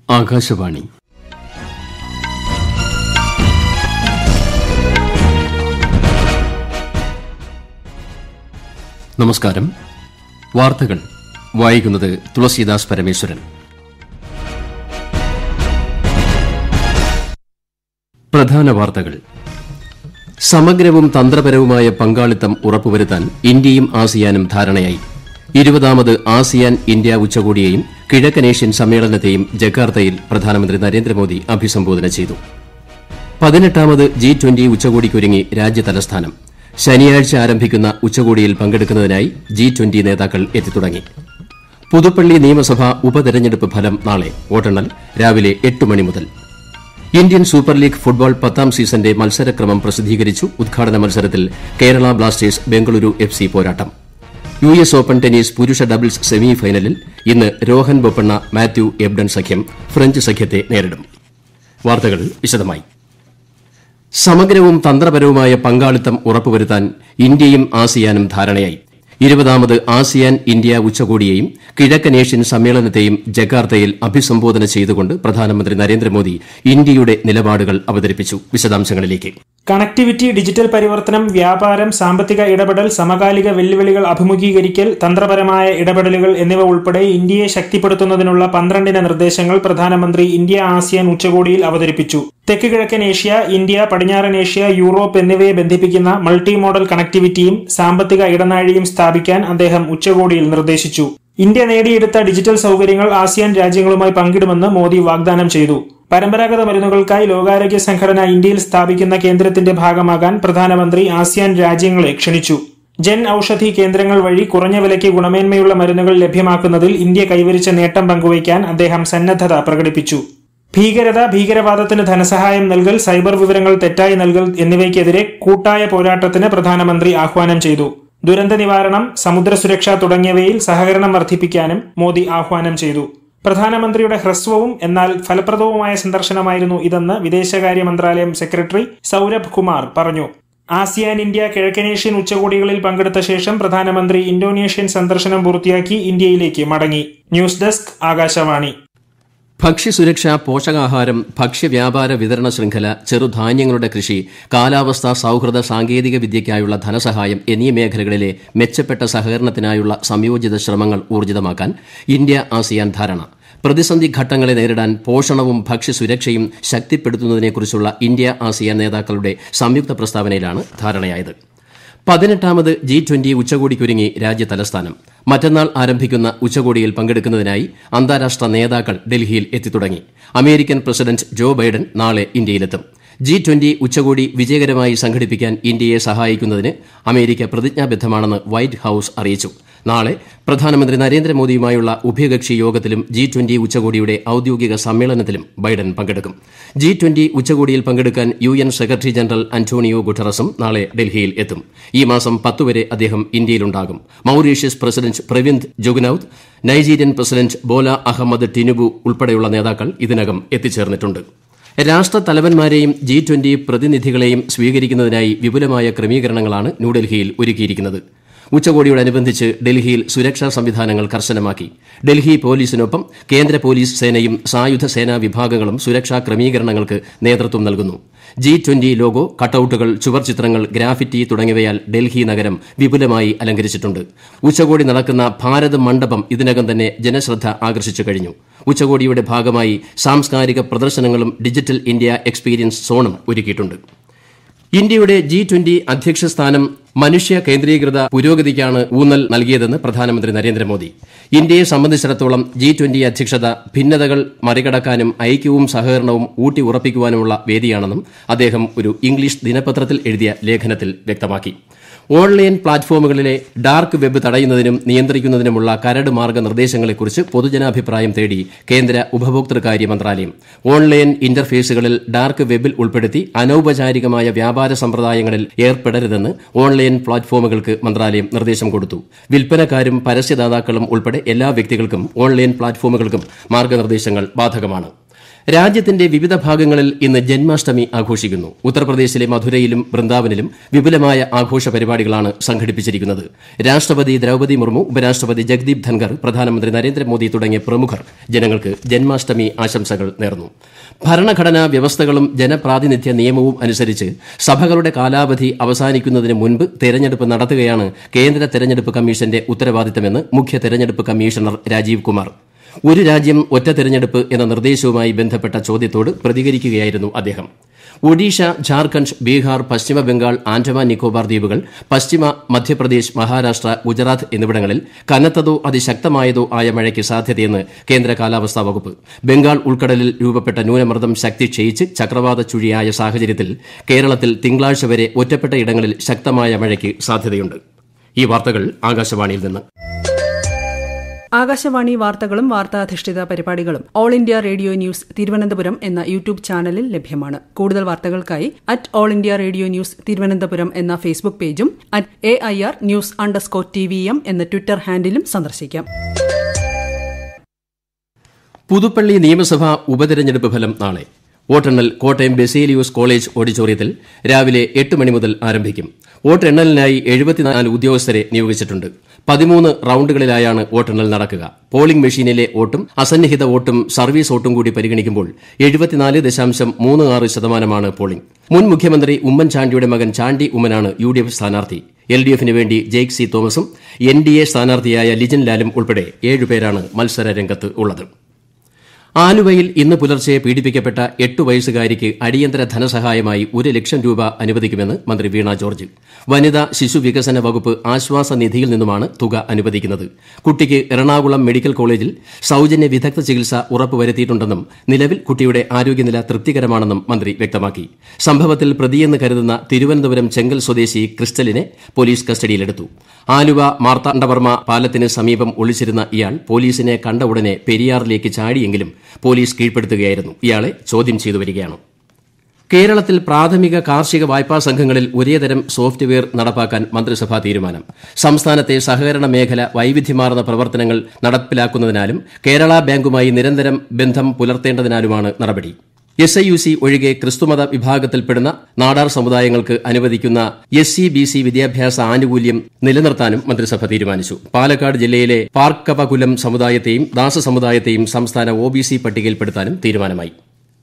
ആകാശവാണി നമസ്കാരം വാർത്തകൾ വായിക്കുന്നത് തുളസീദാസ് പരമേശ്വരൻ പ്രധാന വാർത്തകൾ സമഗ്രവും തന്ത്രപരവുമായ പങ്കാളിത്തം ഉറപ്പുവരുത്താൻ ഇന്ത്യയും ആസിയാനും ധാരണയായി ഇരുപതാമത് ആസിയാൻ ഇന്ത്യ ഉച്ചകോടിയെയും കിഴക്കനേഷ്യൻ സമ്മേളനത്തെയും ജക്കാർത്തയിൽ പ്രധാനമന്ത്രി നരേന്ദ്രമോദി അഭിസംബോധന ചെയ്തു പതിനെട്ടാമത് ജി ട്വന്റി ഉച്ചകോടിക്കൊരുങ്ങി രാജ്യതലസ്ഥാനം ശനിയാഴ്ച ആരംഭിക്കുന്ന ഉച്ചകോടിയിൽ പങ്കെടുക്കുന്നതിനായി ജി ട്വന്റി നേതാക്കൾ എത്തിത്തുടങ്ങി പുതുപ്പള്ളി നിയമസഭാ ഉപതെരഞ്ഞെടുപ്പ് ഫലം നാളെ വോട്ടെണ്ണൽ രാവിലെ എട്ട് മണി മുതൽ ഇന്ത്യൻ സൂപ്പർ ലീഗ് ഫുട്ബോൾ പത്താം സീസന്റെ മത്സരക്രമം പ്രസിദ്ധീകരിച്ചു ഉദ്ഘാടന മത്സരത്തിൽ Kerala Blasters Bengaluru F C പോരാട്ടം യു എസ് ഓപ്പൺ ടെന്നീസ് പുരുഷ ഡബിൾസ് സെമി ഫൈനലിൽ ഇന്ന് രോഹൻ ബൊപ്പണ്ണ മാത്യു എബ്ഡൺ സഖ്യം ഫ്രഞ്ച് സഖ്യത്തെ നേരിടും വാർത്തകൾ വിശദമായി സമഗ്രവും തന്ത്രപരവുമായ പങ്കാളിത്തം ഉറപ്പുവരുത്താൻ ഇന്ത്യയും ആസിയാനും ധാരണയായി ഇരുപതാമത് ആസിയാൻ ഇന്ത്യ ഉച്ചകോടിയെയും കിഴക്കനേഷ്യൻ സമ്മേളനത്തെയും ജക്കാർത്തയിൽ അഭിസംബോധന ചെയ്തുകൊണ്ട് പ്രധാനമന്ത്രി നരേന്ദ്രമോദി ഇന്ത്യയുടെ നിലപാടുകൾ അവതരിപ്പിച്ചു വിശദാംശങ്ങളിലേക്ക് കണക്ടിവിറ്റി ഡിജിറ്റൽ പരിവർത്തനം വ്യാപാരം സാമ്പത്തിക ഇടപെടൽ സമകാലിക വെല്ലുവിളികൾ അഭിമുഖീകരിക്കൽ തന്ത്രപരമായ ഇടപെടലുകൾ എന്നിവ ഉൾപ്പെടെ ഇന്ത്യയെ ശക്തിപ്പെടുത്തുന്നതിനുള്ള പന്ത്രണ്ടിന നിർദ്ദേശങ്ങൾ പ്രധാനമന്ത്രി ഇന്ത്യ ആസിയാൻ ഉച്ചകോടിയിൽ അവതരിപ്പിച്ചു തെക്ക് കിഴക്കൻ ഏഷ്യ ഇന്ത്യ പടിഞ്ഞാറൻ ഏഷ്യ യൂറോപ്പ് എന്നിവയെ ബന്ധിപ്പിക്കുന്ന മൾട്ടി മോഡൽ കണക്ടിവിറ്റിയും സാമ്പത്തിക ഇടനാഴിയും സ്ഥാപിക്കാൻ അദ്ദേഹം ഉച്ചകോടിയിൽ നിർദ്ദേശിച്ചു ഇന്ത്യ നേടിയെടുത്ത ഡിജിറ്റൽ സൌകര്യങ്ങൾ ആസിയാൻ രാജ്യങ്ങളുമായി പങ്കിടുമെന്ന് മോദി വാഗ്ദാനം ചെയ്തു പരമ്പരാഗത മരുന്നുകൾക്കായി ലോകാരോഗ്യ സംഘടന ഇന്ത്യയിൽ സ്ഥാപിക്കുന്ന കേന്ദ്രത്തിന്റെ ഭാഗമാകാൻ പ്രധാനമന്ത്രി ആസിയാൻ രാജ്യങ്ങളെ ക്ഷണിച്ചു ജൻ ഔഷധി കേന്ദ്രങ്ങൾ വഴി കുറഞ്ഞ വിലയ്ക്ക് ഗുണമേന്മയുള്ള മരുന്നുകൾ ലഭ്യമാക്കുന്നതിൽ ഇന്ത്യ കൈവരിച്ച നേട്ടം പങ്കുവയ്ക്കാൻ അദ്ദേഹം സന്നദ്ധത പ്രകടിപ്പിച്ചു ഭീകരത ഭീകരവാദത്തിന് ധനസഹായം നൽകൽ സൈബർ വിവരങ്ങൾ തെറ്റായി നൽകൽ എന്നിവയ്ക്കെതിരെ കൂട്ടായ പോരാട്ടത്തിന് പ്രധാനമന്ത്രി ആഹ്വാനം ചെയ്തു ദുരന്ത നിവാരണം സമുദ്ര സുരക്ഷ തുടങ്ങിയവയിൽ സഹകരണം വർദ്ധിപ്പിക്കാനും മോദി ആഹ്വാനം ചെയ്തു പ്രധാനമന്ത്രിയുടെ ഹ്രസ്വവും എന്നാൽ ഫലപ്രദവുമായ സന്ദർശനമായിരുന്നു ഇതെന്ന് വിദേശകാര്യ മന്ത്രാലയം സെക്രട്ടറി സൌരഭ് കുമാർ പറഞ്ഞു ആസിയാൻ ഇന്ത്യ കിഴക്കനേഷ്യൻ ഉച്ചകോടികളിൽ പങ്കെടുത്ത ശേഷം പ്രധാനമന്ത്രി ഇന്തോനേഷ്യൻ സന്ദർശനം പൂർത്തിയാക്കി ഇന്ത്യയിലേക്ക് മടങ്ങി ന്യൂസ് ഡെസ്ക് ആകാശവാണി ഭക്ഷ്യസുരക്ഷ പോഷകാഹാരം ഭക്ഷ്യവ്യാപാര വിതരണ ശൃംഖല ചെറുധാന്യങ്ങളുടെ കൃഷി കാലാവസ്ഥാ സൌഹൃദ സാങ്കേതിക വിദ്യയ്ക്കായുള്ള ധനസഹായം എന്നീ മേഖലകളിലെ മെച്ചപ്പെട്ട സഹകരണത്തിനായുള്ള സംയോജിത ശ്രമങ്ങൾ ഊർജിതമാക്കാൻ ഇന്ത്യ ആസിയാൻ ധാരണ പ്രതിസന്ധി ഘട്ടങ്ങളെ നേരിടാൻ പോഷണവും ഭക്ഷ്യസുരക്ഷയും ശക്തിപ്പെടുത്തുന്നതിനെക്കുറിച്ചുള്ള ഇന്ത്യ ആസിയാൻ നേതാക്കളുടെ സംയുക്ത പ്രസ്താവനയിലാണ് ധാരണയായത് പതിനെട്ടാമത് ജി ട്വന്റി ഉച്ചകോടിക്കൊരുങ്ങി രാജ്യതലസ്ഥാനം മറ്റന്നാൾ ആരംഭിക്കുന്ന ഉച്ചകോടിയിൽ പങ്കെടുക്കുന്നതിനായി അന്താരാഷ്ട്ര നേതാക്കൾ ഡൽഹിയിൽ എത്തിത്തുടങ്ങി അമേരിക്കൻ പ്രസിഡന്റ് ജോ ബൈഡൻ നാളെ ഇന്ത്യയിലെത്തും ജി ട്വന്റി ഉച്ചകോടി വിജയകരമായി സംഘടിപ്പിക്കാൻ ഇന്ത്യയെ സഹായിക്കുന്നതിന് അമേരിക്ക പ്രതിജ്ഞാബദ്ധമാണെന്ന് വൈറ്റ് ഹൌസ് അറിയിച്ചു നാളെ പ്രധാനമന്ത്രി നരേന്ദ്രമോദിയുമായുള്ള ഉഭയകക്ഷി യോഗത്തിലും ജി ട്വന്റി ഉച്ചകോടിയുടെ ഔദ്യോഗിക സമ്മേളനത്തിലും ബൈഡൻ പങ്കെടുക്കും ജി ട്വന്റി ഉച്ചകോടിയിൽ പങ്കെടുക്കാൻ U N secretary general Antonio ഗുട്ടറസും നാളെ ഡൽഹിയിൽ എത്തും ഈ മാസം പത്തുവരെ അദ്ദേഹം ഇന്ത്യയിലുണ്ടാകും Mauritius president Pravind Jugnauth Nigerian president Bola Ahmed Tinubu ഉൾപ്പെടെയുള്ള നേതാക്കൾ ഇതിനകം എത്തിച്ചേർന്നിട്ടുണ്ട് രാഷ്ട്രത്തലവന്മാരെയും ജി ട്വന്റി പ്രതിനിധികളെയും സ്വീകരിക്കുന്നതിനായി വിപുലമായ ക്രമീകരണങ്ങളാണ് ന്യൂഡൽഹിയിൽ ഒരുക്കിയിരിക്കുന്നത് ഉച്ചകോടിയോടനുബന്ധിച്ച് ഡൽഹിയിൽ സുരക്ഷാ സംവിധാനങ്ങൾ കർശനമാക്കി ഡൽഹി പോലീസിനൊപ്പം കേന്ദ്ര പോലീസ് സേനയും സായുധ സേനാ വിഭാഗങ്ങളും സുരക്ഷാ ക്രമീകരണങ്ങൾക്ക് നേതൃത്വം നൽകുന്നു ജി ട്വന്റി ലോഗോ കട്ടൌട്ടുകൾ ചുവർ ചിത്രങ്ങൾ ഗ്രാഫിറ്റി തുടങ്ങിയവയാൽ ഡൽഹി നഗരം വിപുലമായി അലങ്കരിച്ചിട്ടുണ്ട് ഉച്ചകോടി നടക്കുന്ന ഭാരത് മണ്ഡപം ഇതിനകം തന്നെ ജനശ്രദ്ധ ആകർഷിച്ചു കഴിഞ്ഞു ഉച്ചകോടിയുടെ ഭാഗമായി സാംസ്കാരിക പ്രദർശനങ്ങളും ഡിജിറ്റൽ ഇന്ത്യ എക്സ്പീരിയൻസ് സോണും ഒരുക്കിയിട്ടുണ്ട് ഇന്ത്യയുടെ ജി ട്വന്റി അധ്യക്ഷ സ്ഥാനം മനുഷ്യ കേന്ദ്രീകൃത പുരോഗതിക്കാണ് ഊന്നൽ നൽകിയതെന്ന് പ്രധാനമന്ത്രി നരേന്ദ്രമോദി ഇന്ത്യയെ സംബന്ധിച്ചിടത്തോളം ജി ട്വന്റി അധ്യക്ഷത ഭിന്നതകൾ മറികടക്കാനും ഐക്യവും സഹകരണവും ഊട്ടി ഉറപ്പിക്കുവാനുമുള്ള വേദിയാണെന്നും അദ്ദേഹം ഒരു ഇംഗ്ലീഷ് ദിനപത്രത്തിൽ എഴുതിയ ലേഖനത്തിൽ വ്യക്തമാക്കി ഓൺലൈൻ പ്ലാറ്റ്ഫോമുകളിലെ ഡാർക്ക് വെബ് തടയുന്നതിനും നിയന്ത്രിക്കുന്നതിനുമുള്ള കരട് മാർഗ്ഗനിർദ്ദേശങ്ങളെക്കുറിച്ച് പൊതുജനാഭിപ്രായം തേടി കേന്ദ്ര ഉപഭോക്തൃകാര്യ മന്ത്രാലയം ഓൺലൈൻ ഇന്റർഫേസുകളിൽ ഡാർക്ക് വെബിൽ ഉൾപ്പെടുത്തി അനൌപചാരികമായ വ്യാപാര സമ്പ്രദായങ്ങളിൽ ഏർപ്പെടരുതെന്ന് ഓൺലൈൻ പ്ലാറ്റ്ഫോമുകൾക്ക് മന്ത്രാലയം നിർദ്ദേശം കൊടുത്തു വിൽപ്പനക്കാരും പരസ്യദാതാക്കളും ഉൾപ്പെടെ എല്ലാ വ്യക്തികൾക്കും ഓൺലൈൻ പ്ലാറ്റ്ഫോമുകൾക്കും മാർഗ്ഗനിർദ്ദേശങ്ങൾ ബാധകമാണ് രാജ്യത്തിന്റെ വിവിധ ഭാഗങ്ങളിൽ ഇന്ന് ജന്മാഷ്ടമി ആഘോഷിക്കുന്നു ഉത്തർപ്രദേശിലെ മധുരയിലും വൃന്ദാവനിലും വിപുലമായ ആഘോഷ പരിപാടികളാണ് സംഘടിപ്പിച്ചിരിക്കുന്നത് രാഷ്ട്രപതി ദ്രൌപദി മുർമു ഉപരാഷ്ട്രപതി ജഗ്ദീപ് ധൻഖർ പ്രധാനമന്ത്രി നരേന്ദ്രമോദി തുടങ്ങിയ പ്രമുഖർ ജനങ്ങൾക്ക് ജന്മാഷ്ടമി ആശംസകൾ നേർന്നു ഭരണഘടനാ വ്യവസ്ഥകളും ജനപ്രാതിനിധ്യ നിയമവും അനുസരിച്ച് സഭകളുടെ കാലാവധി അവസാനിക്കുന്നതിന് മുൻപ് തെരഞ്ഞെടുപ്പ് നടത്തുകയാണ് കേന്ദ്ര തെരഞ്ഞെടുപ്പ് കമ്മീഷന്റെ ഉത്തരവാദിത്തമെന്ന് മുഖ്യ തെരഞ്ഞെടുപ്പ് കമ്മീഷണർ രാജീവ് കുമാർ ഒരു രാജ്യം ഒറ്റ തെരഞ്ഞെടുപ്പ് എന്ന നിർദ്ദേശവുമായി ബന്ധപ്പെട്ട ചോദ്യത്തോട് പ്രതികരിക്കുകയായിരുന്നു അദ്ദേഹം ഒഡീഷ ഝാർഖണ്ഡ് ബീഹാർ പശ്ചിമ ബംഗാൾ ആൻഡമാൻ നിക്കോബാർ ദ്വീപുകൾ പശ്ചിമ മധ്യപ്രദേശ് മഹാരാഷ്ട്ര ഗുജറാത്ത് എന്നിവിടങ്ങളിൽ കനത്തതോ അതിശക്തമായതോ ആയ മഴയ്ക്ക് സാധ്യതയെന്ന് കേന്ദ്ര കാലാവസ്ഥാ വകുപ്പ് ബംഗാൾ ഉൾക്കടലിൽ രൂപപ്പെട്ട ന്യൂനമർദ്ദം ശക്തി ക്ഷയിച്ച് ചക്രവാത ചുഴിയായ സാഹചര്യത്തിൽ കേരളത്തിൽ തിങ്കളാഴ്ച വരെ ഒറ്റപ്പെട്ട ഇടങ്ങളിൽ ശക്തമായ മഴയ്ക്ക് സാധ്യതയുണ്ട് ഈ വാർത്തകൾ ആകാശവാണിയിൽ നിന്ന് ആകാശവാണി വാർത്തകളും വാർത്താധിഷ്ഠിത പരിപാടികളും all India radio news Thiruvananthapuram എന്ന യൂട്യൂബ് ചാനലിൽ ലഭ്യമാണ് കൂടുതൽ വാർത്തകൾക്കായി at all India radio news Thiruvananthapuram എന്ന ഫേസ്ബുക്ക് പേജും at A I R news underscore T V M എന്ന ട്വിറ്റർ ഹാൻഡിലും സന്ദർശിക്കാം പുതുപ്പള്ളി നിയമസഭാ ഉപതെരഞ്ഞെടുപ്പ് ഫലം നാളെ വോട്ടെണ്ണൽ കോട്ടയം ബെസേലിയോസ് കോളേജ് ഓഡിറ്റോറിയത്തിൽ രാവിലെ എട്ട് മണി മുതൽ ആരംഭിക്കും വോട്ടെണ്ണലിനായി എഴുപത്തിനാല് ഉദ്യോഗസ്ഥരെ നിയോഗിച്ചിട്ടുണ്ട് പതിമൂന്ന് റൌണ്ടുകളിലായാണ് വോട്ടെണ്ണൽ നടക്കുക പോളിംഗ് മെഷീനിലെ വോട്ടും അസന്നിഹിത വോട്ടും സർവീസ് വോട്ടും കൂടി പരിഗണിക്കുമ്പോൾ എഴുപത്തിനാല് ദശാംശം മൂന്ന് ആറ് ശതമാനമാണ് പോളിംഗ് മുൻ മുഖ്യമന്ത്രി ഉമ്മൻചാണ്ടിയുടെ മകൻ ചാണ്ടി ഉമ്മനാണ് യു ഡി എഫ് സ്ഥാനാർത്ഥി എൽ ഡി എഫിന് വേണ്ടി ജെയ്ക് സി തോമസും എൻ ഡി എ സ്ഥാനാർത്ഥിയായ ലിജൻ ലാലും ഉൾപ്പെടെ ഏഴുപേരാണ് മത്സര രംഗത്ത് ഉള്ളത് ആലുവയിൽ ഇന്ന് പുലർച്ചെ പീഡിപ്പിക്കപ്പെട്ട എട്ട് വയസ്സുകാരിക്ക് അടിയന്തര ധനസഹായമായി ഒരു ലക്ഷം രൂപ അനുവദിക്കുമെന്ന് മന്ത്രി വീണ ജോർജ് വനിതാ ശിശു വികസന വകുപ്പ് ആശ്വാസ നിധിയിൽ നിന്നുമാണ് തുക അനുവദിക്കുന്നത് കുട്ടിക്ക് എറണാകുളം മെഡിക്കൽ കോളേജിൽ സൌജന്യ വിദഗ്ധ ചികിത്സ ഉറപ്പുവരുത്തിയിട്ടുണ്ടെന്നും നിലവിൽ കുട്ടിയുടെ ആരോഗ്യനില തൃപ്തികരമാണെന്നും മന്ത്രി വ്യക്തമാക്കി സംഭവത്തിൽ പ്രതിയെന്ന് കരുതുന്ന തിരുവനന്തപുരം ചെങ്കൽ സ്വദേശി ക്രിസ്റ്റലിനെ പോലീസ് കസ്റ്റഡിയിലെടുത്തു ആലുവ മാർത്താണ്ഡവർമ്മ പാലത്തിന് സമീപം ഒളിച്ചിരുന്ന ഇയാൾ പോലീസിനെ കണ്ട ഉടനെ പെരിയാറിലേക്ക് ചാടിയെങ്കിലും പോലീസ് കീഴ്പ്പെടുത്തുകയായിരുന്നു ഇയാളെ ചോദ്യം ചെയ്തു വരികയാണ് കേരളത്തിൽ പ്രാഥമിക കാർഷിക വായ്പാ സംഘങ്ങളിൽ ഒരേതരം സോഫ്റ്റ്വെയർ നടപ്പാക്കാൻ മന്ത്രിസഭാ തീരുമാനം സംസ്ഥാനത്തെ സഹകരണ മേഖല വൈവിധ്യമാർന്ന പ്രവർത്തനങ്ങൾ നടപ്പിലാക്കുന്നതിനാലും കേരള ബാങ്കുമായി നിരന്തരം ബന്ധം പുലർത്തേണ്ടതിനാലുമാണ് നടപടി എസ് ഐ യു സി ഒഴികെ ക്രിസ്തുമത വിഭാഗത്തിൽപ്പെടുന്ന നാടാർ സമുദായങ്ങൾക്ക് അനുവദിക്കുന്ന എസ് സി ബി സി വിദ്യാഭ്യാസ ആനുകൂല്യം നിലനിർത്താനും മന്ത്രിസഭ തീരുമാനിച്ചു പാലക്കാട് ജില്ലയിലെ പാർക്കപകുലം സമുദായത്തെയും ദാസ സമുദായത്തെയും സംസ്ഥാന ഒ ബി സി പട്ടികയിൽപ്പെടുത്താനും തീരുമാനമായി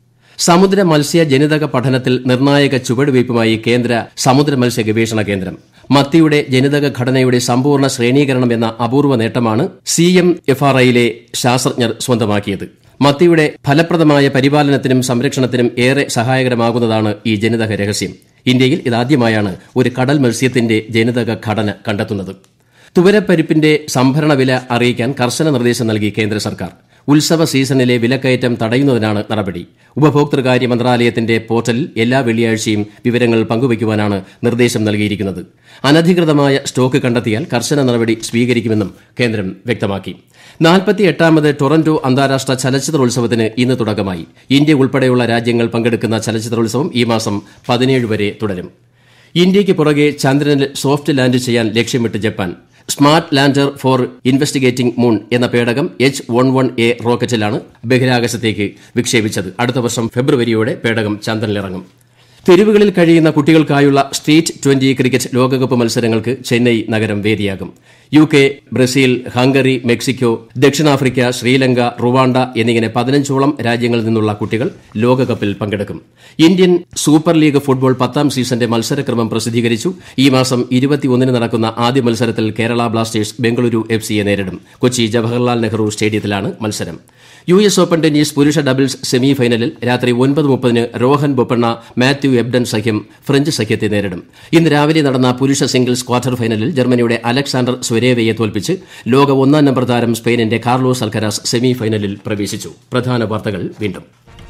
സമുദ്ര മത്സ്യ ജനിതക പഠനത്തിൽ നിർണായക ചുവടുവയ്പുമായി കേന്ദ്ര സമുദ്ര മത്സ്യ ഗവേഷണ കേന്ദ്രം മത്തിയുടെ ജനിതക ഘടനയുടെ സമ്പൂർണ്ണ ശ്രേണീകരണം എന്ന അപൂർവ നേട്ടമാണ് സി എം എഫ് ആർ ഐയിലെ ശാസ്ത്രജ്ഞർ സ്വന്തമാക്കിയത് മത്തിയുടെ ഫലപ്രദമായ പരിപാലനത്തിനും സംരക്ഷണത്തിനും ഏറെ സഹായകരമാകുന്നതാണ് ഈ ജനിതക രഹസ്യം ഇന്ത്യയിൽ ഇതാദ്യമായാണ് ഒരു കടൽ മത്സ്യത്തിന്റെ ജനിതക ഘടന കണ്ടെത്തുന്നത് തുവരപ്പരിപ്പിന്റെ സംഭരണ വില അറിയിക്കാൻ കർശന നിർദ്ദേശം നൽകി കേന്ദ്ര സർക്കാർ ഉത്സവ സീസണിലെ വിലക്കയറ്റം തടയുന്നതിനാണ് നടപടി ഉപഭോക്തൃകാര്യ മന്ത്രാലയത്തിന്റെ പോർട്ടലിൽ എല്ലാ വെള്ളിയാഴ്ചയും വിവരങ്ങൾ പങ്കുവയ്ക്കുവാനാണ് നിർദ്ദേശം നൽകിയിരിക്കുന്നത് അനധികൃതമായ സ്റ്റോക്ക് കണ്ടെത്തിയാൽ കർശന നടപടി സ്വീകരിക്കുമെന്നും കേന്ദ്രം വ്യക്തമാക്കി നാൽപ്പത്തി എട്ടാമത് ടൊറന്റോ അന്താരാഷ്ട്ര ചലച്ചിത്രോത്സവത്തിന് ഇന്ന് തുടക്കമായി ഇന്ത്യ ഉൾപ്പെടെയുള്ള രാജ്യങ്ങൾ പങ്കെടുക്കുന്ന ചലച്ചിത്രോത്സവം ഈ മാസം പതിനേഴ് വരെ തുടരും ഇന്ത്യയ്ക്ക് പുറകെ ചന്ദ്രനിൽ സോഫ്റ്റ് ലാൻഡ് ചെയ്യാൻ ലക്ഷ്യമിട്ട് Japan smart lander for investigating moon എന്ന പേടകം എച്ച് വൺ വൺ എ റോക്കറ്റിലാണ് ബഹിരാകാശത്തേക്ക് വിക്ഷേപിച്ചത് അടുത്ത വർഷം ഫെബ്രുവരിയോടെ പേടകം ചന്ദ്രനിലിറങ്ങും തെരുവുകളിൽ കഴിയുന്ന കുട്ടികൾക്കായുള്ള സ്ട്രീറ്റ് ട്വന്റി ക്രിക്കറ്റ് ലോകകപ്പ് മത്സരങ്ങൾക്ക് ചെന്നൈ നഗരം വേദിയാകും U K Brazil Hungary Mexico ദക്ഷിണാഫ്രിക്ക ശ്രീലങ്ക റുവാണ്ട എന്നിങ്ങനെ പതിനഞ്ചോളം രാജ്യങ്ങളിൽ നിന്നുള്ള കുട്ടികൾ ലോകകപ്പിൽ പങ്കെടുക്കും ഇന്ത്യൻ സൂപ്പർ ലീഗ് ഫുട്ബോൾ പത്താം സീസന്റെ മത്സരക്രമം പ്രസിദ്ധീകരിച്ചു ഈ മാസം ഇരുപത്തിയൊന്നിന് നടക്കുന്ന ആദ്യ മത്സരത്തിൽ കേരള ബ്ലാസ്റ്റേഴ്സ് ബംഗളൂരു എഫ് സിയെ നേരിടും കൊച്ചി ജവഹർലാൽ നെഹ്റു സ്റ്റേഡിയത്തിലാണ് മത്സരം യു എസ് ഓപ്പൺ ടെന്നീസ് പുരുഷ ഡബിൾസ് സെമി ഫൈനലിൽ രാത്രി ഒൻപത് മുപ്പതിന് റോഹൻ ബൊപ്പണ്ണ മാത്യു എബ്ഡൻ സഖ്യം ഫ്രഞ്ച് സഖ്യത്തെ നേരിടും ഇന്ന് രാവിലെ നടന്ന പുരുഷ സിംഗിൾസ് ക്വാർട്ടർ ഫൈനലിൽ ജർമ്മനിയുടെ അലക്സാണ്ടർ സ്വരേവയെ തോൽപ്പിച്ച് ലോക ഒന്നാം നമ്പർ താരം സ്പെയിനിന്റെ കാർലോസ് അൽക്കരാസ് സെമി ഫൈനലിൽ പ്രവേശിച്ചു പ്രധാന വാർത്തകൾ വീണ്ടും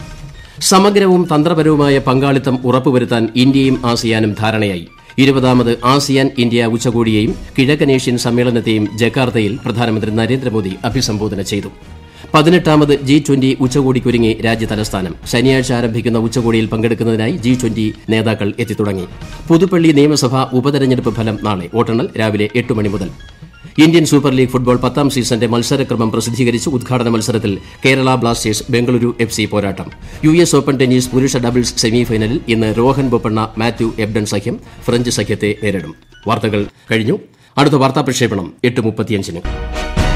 സമഗ്രവും തന്ത്രപരവുമായ പങ്കാളിത്തം ഉറപ്പുവരുത്താൻ ഇന്ത്യയും ആസിയാനും ധാരണയായി ഇരുപതാമത് ആസിയാൻ ഇന്ത്യ ഉച്ചകോടിയെയും കിഴക്കനേഷ്യൻ സമ്മേളനത്തെയും ജക്കാർത്തയിൽ പ്രധാനമന്ത്രി നരേന്ദ്രമോദി അഭിസംബോധന ചെയ്തു പതിനെട്ടാമത് ജി ട്വന്റി ഉച്ചകോടിക്കൊരുങ്ങി രാജ്യതലസ്ഥാനം ശനിയാഴ്ച ആരംഭിക്കുന്ന ഉച്ചകോടിയിൽ പങ്കെടുക്കുന്നതിനായി ജി ട്വന്റി നേതാക്കൾ എത്തിത്തുടങ്ങി പുതുപ്പള്ളി നിയമസഭാ ഉപതെരഞ്ഞെടുപ്പ് ഫലം നാളെ വോട്ടെണ്ണൽ രാവിലെ എട്ട് മണി മുതൽ ഇന്ത്യൻ സൂപ്പർ ലീഗ് ഫുട്ബോൾ പത്താം സീസന്റെ മത്സരക്രമം പ്രസിദ്ധീകരിച്ച് ഉദ്ഘാടന മത്സരത്തിൽ Kerala Blasters Bengaluru F C പോരാട്ടം യു എസ് ഓപ്പൺ ടെന്നീസ് പുരുഷ ഡബിൾസ് സെമിഫൈനലിൽ ഇന്ന് രോഹൻ ബൊപ്പണ്ണ മാത്യു എബ്ഡൻ സഖ്യം ഫ്രഞ്ച് സഖ്യത്തെ നേരിടും വാർത്തകൾ കഴിഞ്ഞു അടുത്ത വാർത്താ പ്രക്ഷേപണം എട്ട് മുപ്പത്തിയഞ്ചിന്